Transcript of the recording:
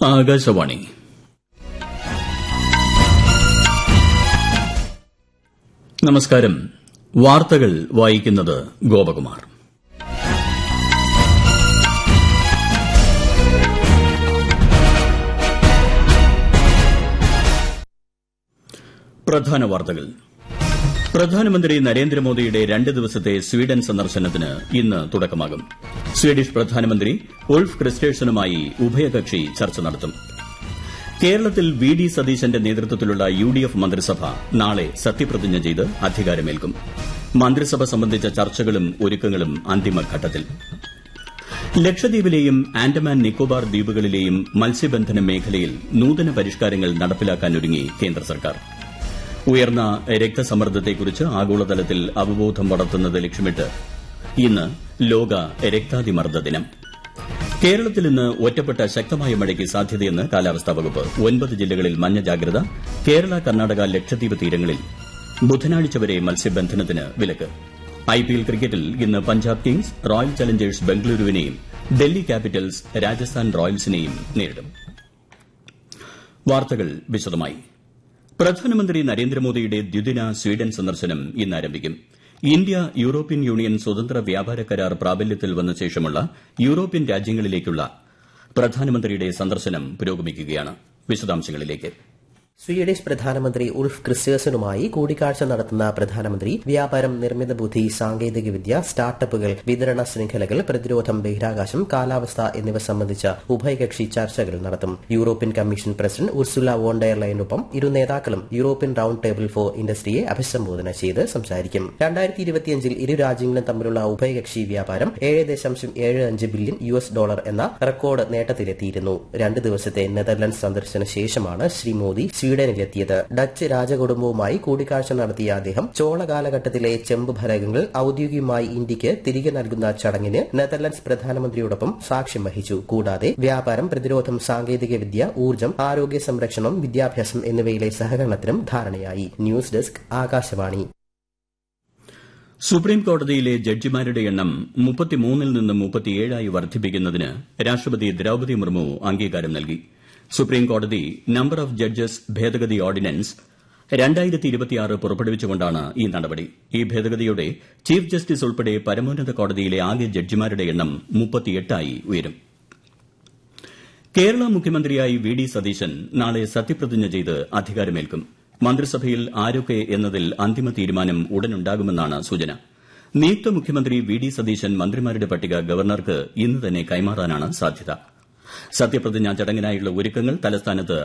ആകാശവാണി നമസ്കാരം വാർത്തകൾ വായിക്കുന്നത് ഗോപകുമാർ പ്രധാന വാർത്തകൾ പ്രധാനമന്ത്രി നരേന്ദ്രമോദിയുടെ രണ്ട് ദിവസത്തെ സ്വീഡൻ സന്ദർശനത്തിന് ഇന്ന് തുടക്കമാകും സ്വീഡിഷ് പ്രധാനമന്ത്രി ഉൾഫ് ക്രിസ്റ്റേഴ്സണുമായി ഉഭയകക്ഷി ചർച്ച നടത്തും കേരളത്തിൽ വി ഡി സതീശന്റെ നേതൃത്വത്തിലുള്ള യു ഡി എഫ് മന്ത്രിസഭ നാളെ സത്യപ്രതിജ്ഞ ചെയ്ത് അധികാരമേൽക്കും മന്ത്രിസഭ സംബന്ധിച്ച ചർച്ചകളും ഒരുക്കങ്ങളും അന്തിമഘട്ടത്തിൽ ലക്ഷദ്വീപിലെയും ആൻഡമാൻ നിക്കോബാർ ദ്വീപുകളിലെയും മത്സ്യബന്ധന മേഖലയിൽ നൂതന പരിഷ്കാരങ്ങൾ നടപ്പിലാക്കാനൊരുങ്ങി കേന്ദ്ര സർക്കാർ ഉയർന്ന രക്തസമ്മർദ്ദത്തെക്കുറിച്ച് ആഗോളതലത്തിൽ അവബോധം വളർത്തുന്നത് ലക്ഷ്യമിട്ട് ഇന്ന് ലോക രക്താതിമർദ്ദ ദിനം കേരളത്തിൽ ഇന്ന് ഒറ്റപ്പെട്ട ശക്തമായ മഴയ്ക്ക് സാധ്യതയെന്ന് കാലാവസ്ഥാ വകുപ്പ് ഒൻപത് ജില്ലകളിൽ മഞ്ഞ ജാഗ്രത കേരള കർണാടക ലക്ഷദ്വീപ് തീരങ്ങളിൽ ബുധനാഴ്ച വരെ മത്സ്യബന്ധനത്തിന് വിലക്ക് ഐപിഎൽ ക്രിക്കറ്റിൽ ഇന്ന് പഞ്ചാബ് കിങ്സ് റോയൽ ചലഞ്ചേഴ്സ് ബംഗളൂരുവിനെയും ഡൽഹി ക്യാപിറ്റൽസ് രാജസ്ഥാൻ റോയൽസിനെയും നേരിടും വാർത്തകൾ വിശദമായി പ്രധാനമന്ത്രി നരേന്ദ്രമോദിയുടെ ദ്വിദിന സ്വീഡൻ സന്ദർശനം ഇന്ന് ആരംഭിക്കും ഇന്ത്യ യൂറോപ്യൻ യൂണിയൻ സ്വതന്ത്ര വ്യാപാര കരാർ പ്രാബല്യത്തിൽ വന്ന ശേഷമുള്ള യൂറോപ്യൻ രാജ്യങ്ങളിലേക്കുള്ള പ്രധാനമന്ത്രിയുടെ സന്ദർശനം പുരോഗമിക്കുകയാണ് വിശദാംശങ്ങളിലേക്ക് സ്വീഡിഷ് പ്രധാനമന്ത്രി ഉൾഫ് ക്രിസ്റ്റേഴ്സനുമായി കൂടിക്കാഴ്ച നടത്തുന്ന പ്രധാനമന്ത്രി വ്യാപാരം നിർമ്മിത ബുദ്ധി സാങ്കേതികവിദ്യ സ്റ്റാർട്ടപ്പുകൾ വിതരണ ശൃംഖലകൾ പ്രതിരോധം ബഹിരാകാശം കാലാവസ്ഥ എന്നിവ സംബന്ധിച്ച ഉഭയകക്ഷി ചർച്ചകൾ നടത്തും European commission president Ursula von der ലൈനൊപ്പം ഇരു നേതാക്കളും യൂറോപ്യൻ റൌണ്ട് ടേബിൾ ഫോർ ഇൻഡസ്ട്രിയെ അഭിസംബോധന ചെയ്ത് സംസാരിക്കും രണ്ടായിരത്തി ഇരുപത്തിയഞ്ചിൽ ഇരു രാജ്യങ്ങളും തമ്മിലുള്ള ഉഭയകക്ഷി വ്യാപാരം ഏഴ് ദശാംശം ഏഴ് അഞ്ച് ബില്യൺ യു എസ് ഡോളർ എന്ന റെക്കോർഡ് നേട്ടത്തിലെത്തിയിരുന്നു രണ്ട് ദിവസത്തെ നെതർലൻഡ്സ് സന്ദർശന ശേഷമാണ് ശ്രീ മോദി സ്വീഡനിലെത്തിയത് ഡച്ച് രാജകുടുംബവുമായി കൂടിക്കാഴ്ച നടത്തിയ അദ്ദേഹം ചോള കാലഘട്ടത്തിലെ ചെമ്പ് ഫലകങ്ങൾ ഔദ്യോഗികമായി ഇന്ത്യക്ക് തിരികെ നൽകുന്ന ചടങ്ങിന് നെതർലൻഡ്സ് പ്രധാനമന്ത്രിയോടൊപ്പം സാക്ഷ്യം വഹിച്ചു കൂടാതെ വ്യാപാരം പ്രതിരോധം സാങ്കേതികവിദ്യ ഊർജ്ജം ആരോഗ്യ സംരക്ഷണം വിദ്യാഭ്യാസം എന്നിവയിലെ സഹകരണത്തിനും ധാരണയായി ന്യൂസ് ഡെസ്ക് ആകാശവാണി സുപ്രീം കോടതിയിലെ ജഡ്ജിമാരുടെ എണ്ണം മുപ്പത്തിമൂന്നിൽ നിന്ന് മുപ്പത്തിയേഴായി വർദ്ധിപ്പിക്കുന്നതിന് രാഷ്ട്രപതി ദ്രൌപദി മുർമു അംഗീകാരം നൽകി സുപ്രീം കോടതി നമ്പർ ഓഫ് ജഡ്ജസ് ഭേദഗതി ഓർഡിനൻസ് പുറപ്പെടുവിച്ചുകൊണ്ടാണ് ഈ നടപടി ഈ ഭേദഗതിയോടെ ചീഫ് ജസ്റ്റിസ് ഉൾപ്പെടെ പരമോന്നത കോടതിയിലെ ആകെ ജഡ്ജിമാരുടെ എണ്ണം മുപ്പത്തിയെട്ടായി ഉയരും കേരള മുഖ്യമന്ത്രിയായി വി ഡി സതീശൻ നാളെ സത്യപ്രതിജ്ഞ ചെയ്ത് അധികാരമേൽക്കും മന്ത്രിസഭയിൽ ആരൊക്കെ എന്നതിൽ അന്തിമ തീരുമാനം ഉടനുണ്ടാകുമെന്നാണ് സൂചന നിയുക്ത മുഖ്യമന്ത്രി വി ഡി സതീശൻ മന്ത്രിമാരുടെ പട്ടിക ഗവർണർക്ക് ഇന്ന് തന്നെ കൈമാറാനാണ് സാധ്യത സത്യപ്രതിജ്ഞാ ചടങ്ങിനായുള്ള ഒരുക്കങ്ങൾ തലസ്ഥാനത്ത്